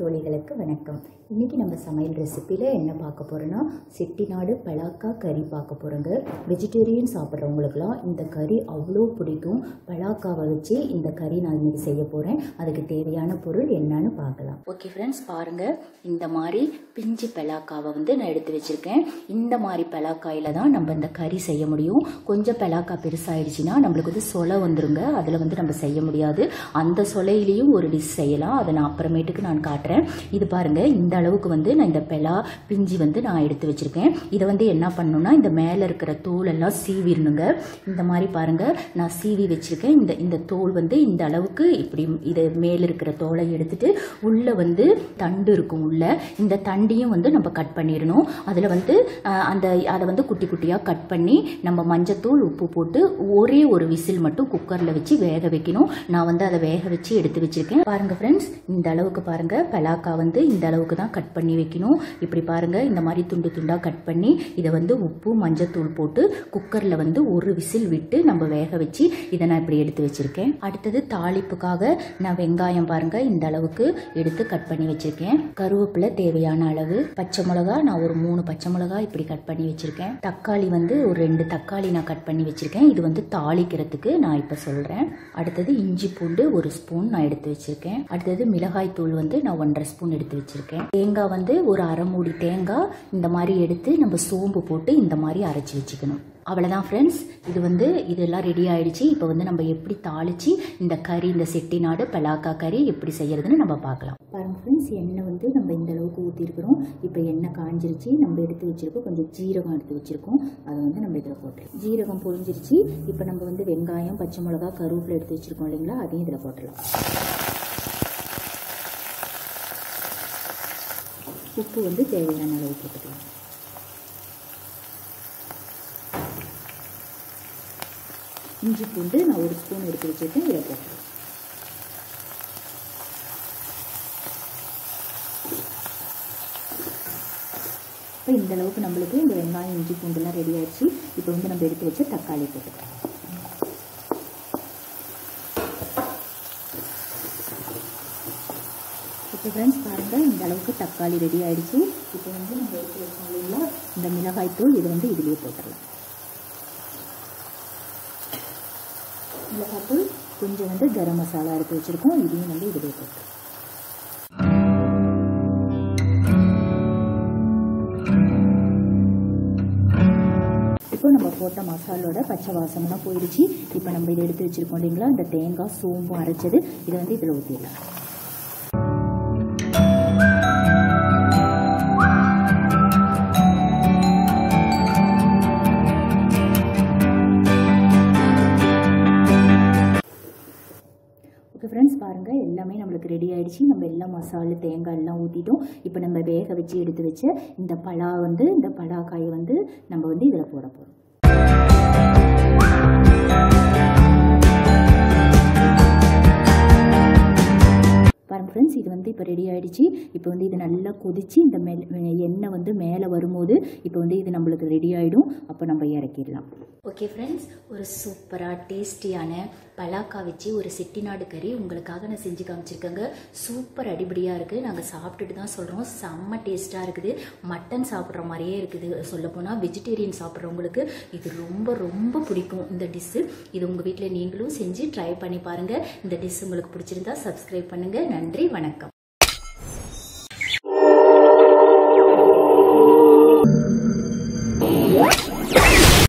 தோழிகளுக்கு வணக்கம் இன்றைக்கி நம்ம சமையல் ரெசிப்பியில் என்ன பார்க்க போகிறோன்னா செட்டிநாடு பலாக்கா கறி பார்க்க போகிறோங்க வெஜிடேரியன் சாப்பிட்றவங்களுக்குலாம் இந்த கறி அவ்வளோ பிடிக்கும் பலாக்காவை வச்சு இந்த கறி நான் இன்றைக்கி செய்ய போகிறேன் அதுக்கு தேவையான பொருள் என்னன்னு பார்க்கலாம் ஓகே ஃப்ரெண்ட்ஸ் பாருங்கள் இந்த மாதிரி பிஞ்சு பலாக்காவை வந்து நான் எடுத்து வச்சுருக்கேன் இந்த மாதிரி பலாக்காயில் தான் நம்ம இந்த கறி செய்ய முடியும் கொஞ்சம் பலாக்கா பெருசாகிடுச்சுன்னா நம்மளுக்கு வந்து சொலை வந்துருங்க அதில் வந்து நம்ம செய்ய முடியாது அந்த சொலையிலையும் ஒரு டிஷ் செய்யலாம் அதை நான் அப்புறமேட்டுக்கு நான் காட்டுறேன் இது பாருங்க இந்த அளவுக்கு வந்து நான் இந்த பெலா பிஞ்சி வந்து நான் எடுத்து வச்சிருக்கேன் இதை வந்து என்ன பண்ணணும்னா இந்த மேலே இருக்கிற தோல் எல்லாம் சீவிடணுங்க இந்த மாதிரி பாருங்க நான் சீவி வச்சிருக்கேன் இந்த இந்த தோல் வந்து இந்த அளவுக்கு இப்படி இது மேலே இருக்கிற தோலை எடுத்துட்டு உள்ள வந்து தண்டு இருக்கும் உள்ள இந்த தண்டையும் வந்து நம்ம கட் பண்ணிடணும் அதில் வந்து அஹ், அந்த அதை வந்து குட்டி குட்டியாக கட் பண்ணி நம்ம மஞ்சத்தூள் உப்பு போட்டு ஒரே ஒரு விசில் மட்டும் குக்கரில் வச்சு வேக வைக்கணும் நான் வந்து அதை வேக வச்சு எடுத்து வச்சிருக்கேன் பாருங்க ஃப்ரெண்ட்ஸ் இந்த அளவுக்கு பாருங்க பலாக்கா வந்து இந்த அளவுக்கு தான் கட் பண்ணி வைக்கணும் இப்படி பாருங்க இந்த மாதிரி துண்டு துண்டாக கட் பண்ணி இதை வந்து உப்பு மஞ்சத்தூள் போட்டு குக்கரில் வந்து ஒரு விசில் விட்டு நம்ம வேக வச்சு இதை நான் இப்படி எடுத்து வச்சிருக்கேன் அடுத்தது தாளிப்புக்காக நான் வெங்காயம் பாருங்க இந்த அளவுக்கு எடுத்து கட் பண்ணி வச்சிருக்கேன் கருவேப்பிலை தேவையான அளவு பச்சை மிளகா நான் ஒரு மூணு பச்சை மிளகா இப்படி கட் பண்ணி வச்சிருக்கேன் தக்காளி வந்து ஒரு ரெண்டு தக்காளி நான் கட் பண்ணி வச்சிருக்கேன் இது வந்து தாளிக்கிறதுக்கு நான் இப்போ சொல்கிறேன் அடுத்தது இஞ்சி பூண்டு ஒரு ஸ்பூன் நான் எடுத்து வச்சிருக்கேன் அடுத்தது மிளகாய் தூள் வந்து நான் ஒன்றரை ஸ்பூன் எடுத்து வச்சிருக்கேன் தேங்காய் வந்து ஒரு அரை மூடி தேங்காய் இந்த மாதிரி எடுத்து நம்ம சோம்பு போட்டு இந்த மாதிரி அரைச்சி வச்சுக்கணும் அவ்வளோதான் ஃப்ரெண்ட்ஸ் இது வந்து இதெல்லாம் ரெடி ஆயிடுச்சு இப்போ வந்து நம்ம எப்படி தாளிச்சு இந்த கறி இந்த செட்டிநாடு பலாக்கா கறி எப்படி செய்யறதுன்னு நம்ம பார்க்கலாம் பாருங்க ஃப்ரெண்ட்ஸ் எண்ணெய் வந்து நம்ம இந்த அளவுக்கு ஊற்றிருக்கிறோம் இப்போ எண்ணெய் காஞ்சிருச்சு நம்ம எடுத்து வச்சிருக்கோம் கொஞ்சம் ஜீரகம் எடுத்து வச்சிருக்கோம் அதை வந்து நம்ம இதில் போட்டுருவோம் ஜீரகம் பொரிஞ்சிருச்சு இப்போ நம்ம வந்து வெங்காயம் பச்சை மிளகா கருவேப்பிலை எடுத்து வச்சிருக்கோம் இல்லைங்களா அதையும் இதில் போட்டுடலாம் உப்பு வந்து தேவையான அளவு போட்டுக்கலாம் இஞ்சி பூண்டு நான் ஒரு ஸ்பூன் எடுத்து வச்சுருக்கேன் இதை போட்டுருவேன் இப்போ இந்த அளவுக்கு நம்மளுக்கு இந்த வெங்காயம் இஞ்சி பூண்டுலாம் ரெடி ஆயிடுச்சு இப்போ வந்து நம்ம எடுத்து வச்சு தக்காளி போட்டுக்கலாம் இப்போ ஃப்ரெண்ட்ஸ் பாருங்கள் இந்த அளவுக்கு தக்காளி ரெடி ஆயிடுச்சு இப்போ வந்து நம்ம எடுத்து வச்சோம் இல்லைங்களா இந்த மிளகாய் தூள் இது வந்து இதுலேயே போட்டுடலாம் மிளகாத்தூள் கொஞ்சம் வந்து கரம் மசாலா எடுத்து வச்சுருக்கோம் இதையும் வந்து இதுலேயே போட்டு இப்போ நம்ம போட்ட மசாலோட பச்சை வாசம்லாம் போயிடுச்சு இப்போ நம்ம இதை எடுத்து வச்சுருக்கோம் இல்லைங்களா இந்த தேங்காய் சோம்பு அரைச்சது இதை வந்து இதில் ஊற்றிடலாம் ஓகே ஃப்ரெண்ட்ஸ் பாருங்கள் எல்லாமே நம்மளுக்கு ரெடி ஆயிடுச்சு நம்ம எல்லா மசாலு தேங்காய் எல்லாம் ஊற்றிட்டோம் இப்போ நம்ம வேக வச்சு எடுத்து வச்ச இந்த பலா வந்து இந்த பலாக்காயை வந்து நம்ம வந்து இதில் போட போகிறோம் பாருங்க ஃப்ரெண்ட்ஸ் இது வந்து இப்போ ரெடி ஆயிடுச்சு இப்போ வந்து இது நல்லா கொதிச்சு இந்த மே எண்ணெய் வந்து மேலே வரும்போது இப்போ வந்து இது நம்மளுக்கு ரெடி ஆகிடும் அப்போ நம்ம இறக்கிடலாம் ஓகே ஃப்ரெண்ட்ஸ் ஒரு சூப்பராக டேஸ்டியான பலாக்கா வச்சு ஒரு செட்டிநாடு கறி உங்களுக்காக நான் செஞ்சு காமிச்சிருக்கேங்க சூப்பர் அடிபடியாக இருக்குது நாங்கள் சாப்பிட்டுட்டு தான் சொல்கிறோம் செம்ம டேஸ்ட்டாக இருக்குது மட்டன் சாப்பிட்ற மாதிரியே இருக்குது சொல்லப்போனால் வெஜிடேரியன் சாப்பிட்றவங்களுக்கு இது ரொம்ப ரொம்ப பிடிக்கும் இந்த டிஷ்ஷு இது உங்கள் வீட்டில் நீங்களும் செஞ்சு ட்ரை பண்ணி பாருங்கள் இந்த டிஷ் உங்களுக்கு பிடிச்சிருந்தா சப்ஸ்கிரைப் பண்ணுங்கள் நன்றி வணக்கம்